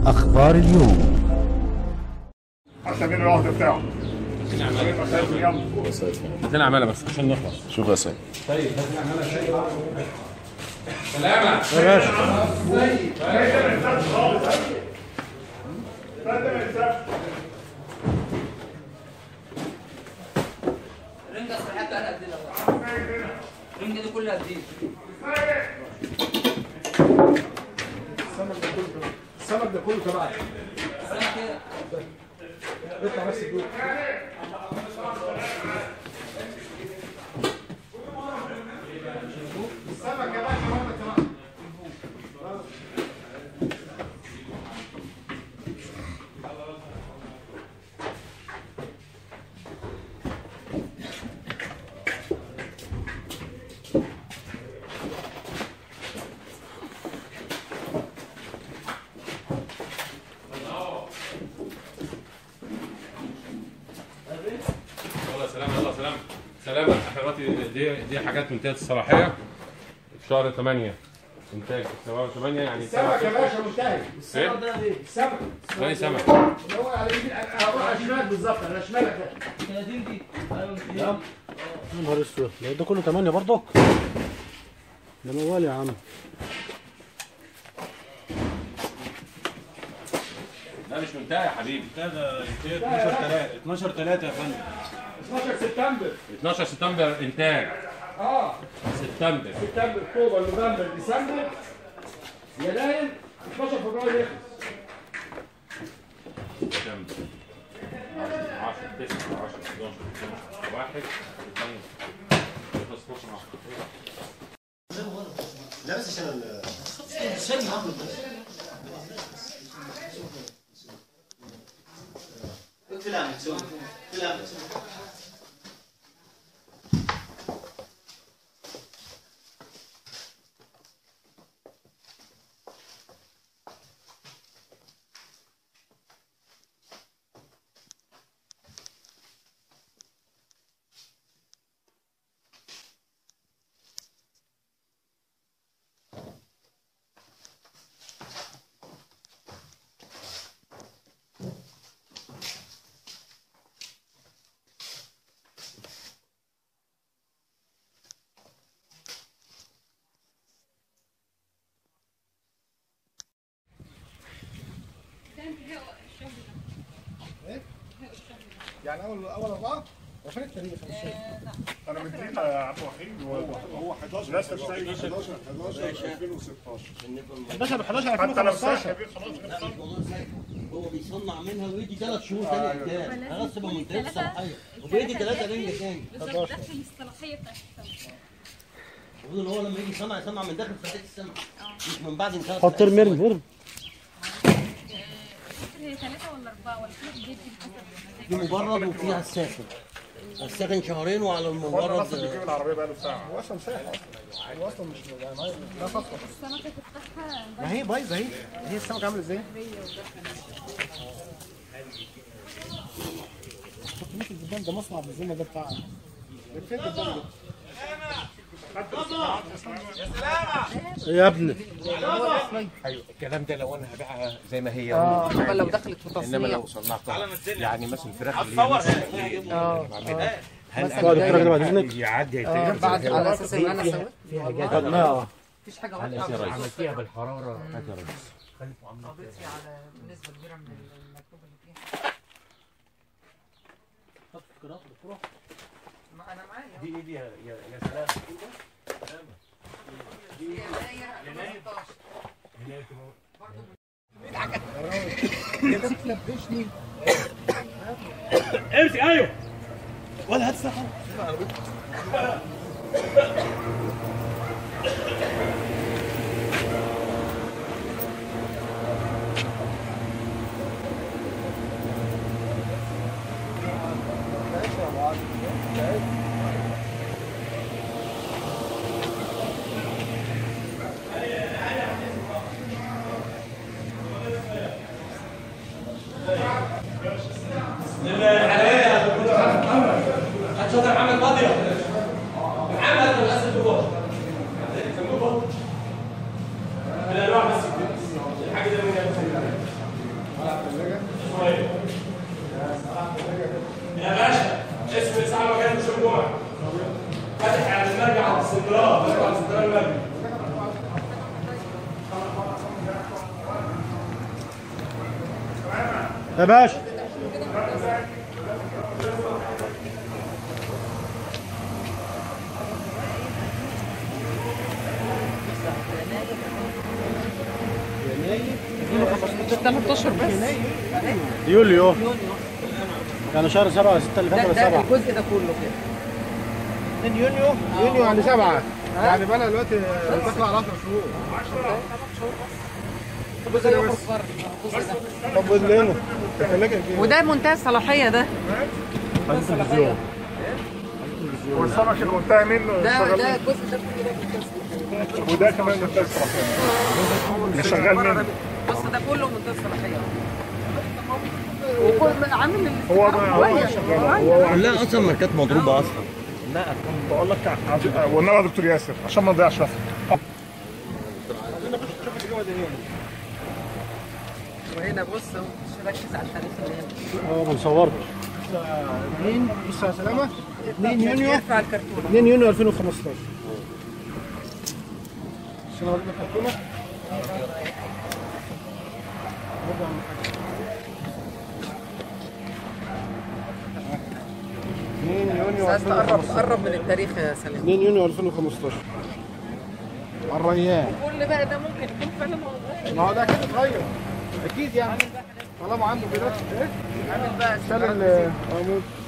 أخبار اليوم عشان الواحد بتاعه هات لنا عماله بس عشان نخلص شوف يا سيد طيب هات لنا عماله سلامة رنجة صراحة انا قد ايه الرنجة دي كلها قد ايه السمك ده كله تبعك السمك كده اطلع بس جوه السمك يا باشا وانا تبعك يلا سلام يلا سلام سلامة احنا دلوقتي دي دي حاجات منتهية الصلاحية في شهر 8 انتاج شهر 8 يعني السمك يا باشا منتهي ايه؟ ده ايه السمك زي سمك اللي هو على اليمين هروح على الشمال بالظبط انا شمالك ده 30 دي ايوه كده يا نهار اسود ده ده كله 8 برضك ده موال يا عم لا مش منتهي يا حبيبي ده ده 12 3 12 3 يا فندم 12 سبتمبر 12 سبتمبر انتاج اه سبتمبر سبتمبر اكتوبر نوفمبر ديسمبر يناير 12 فبراير يخلص سبتمبر 10 9 10 11 12 1 2 لا بس عشان ال- اقفل عم تسوي اقفل عم يعني اول اول اربعه وفين التاريخ انا مدينا يا عبد الوحيد هو 11 نفس الشيء 11 11 2016 11 ب 11 حتى لو ساعه 2015 كبير خلاص هو بيصنع منها ويدي ثلاث شهور تاني انتاج خلاص تبقى منتهيه الصلاحيه وبيدي ثلاثه رنجه تاني بالظبط داخل الصلاحيه بتاعت السمك المفروض ان هو لما يجي يصنع يصنع من داخل صلاحيه السمك مش من بعد انتهاء حط ارمي ارمي ارمي هي ثلاثه ولا اربعه ولا في بيدي دي مبرد وفيها الساخن الساخن شهرين وعلى المبرد بيجيب العربيه بقى له ساعه هو اصلا ساحل اصلا هو اصلا مش يعني ما- لا فصل السمكه تفتحها ما هي بايظه اهي هي السمك عامل ازاي؟ مش الدبان ده مصنع بالزينه ده بتاع فين الدبان ده؟ يا ابني الكلام ده لو انا هبيعها زي ما هي اه لو دخلت في انما تصنيع لو صنعتها يعني مثلا الفراخ اللي هي مثلا ايه اه بعملها هل اقعد الفراخ ده بعد اذنك يعدي بعد على اساس ان انا سويت فيها جدل خدناها اه مفيش حاجه هل واحده يا ريس عملتيها بالحراره هات يا ريس قضيتي على نسبه كبيره من المكتوب اللي فيها ما انا معايا دي ايه دي يا يا يا سلام يناير 15 امسك ايوه ولا هات ساحه هتشوف محمد فاضي محمد الاسد جوه بالانواع بس الحاجه دي من يا باشا ثلاث اشهر بس يوليو يعني شهر سبعة ستة اللي فات ده, ولا ده سبعة الجزء ده كله كده 2 يونيو يونيو يعني سبعة يعني بقى لها دلوقتي داخله على 10 شهور الجزء ده يخرج بره الجزء ده طب واللي هنا الثلاجة كده وده منتهى الصلاحيه ده التلفزيون والسمك اللي منتهي منه ده شغال ده منه. الجزء ده كله ده منتهى الصلاحيه وده كمان منتهي الصلاحيه اللي شغال منه بص ده كله منتهى الصلاحيه وكل عامل هو ما هو كويس. شغال هو كلها اصلا ماركات مضروبه اصلا بقول لك عايز- والنبي يا دكتور ياسر عشان ما نضيعش وقت وهنا بص مش ركز على التاريخ اللي هنا اه ما صورت 2 بص يا سلامة 2 يونيو ارفع الكرتونه 2 يونيو 2015 عشان اوريك الكرتونة 2 يونيو بس تقرب 2015 تقرب من التاريخ يا سلام 2 يونيو 2015 الريان كل بقى ده ممكن يكون فعلا موجود ما هو ده اكيد اتغير اكيد يعني طالما عنده بيرات ايه عامل بقى شال ال- اه ممكن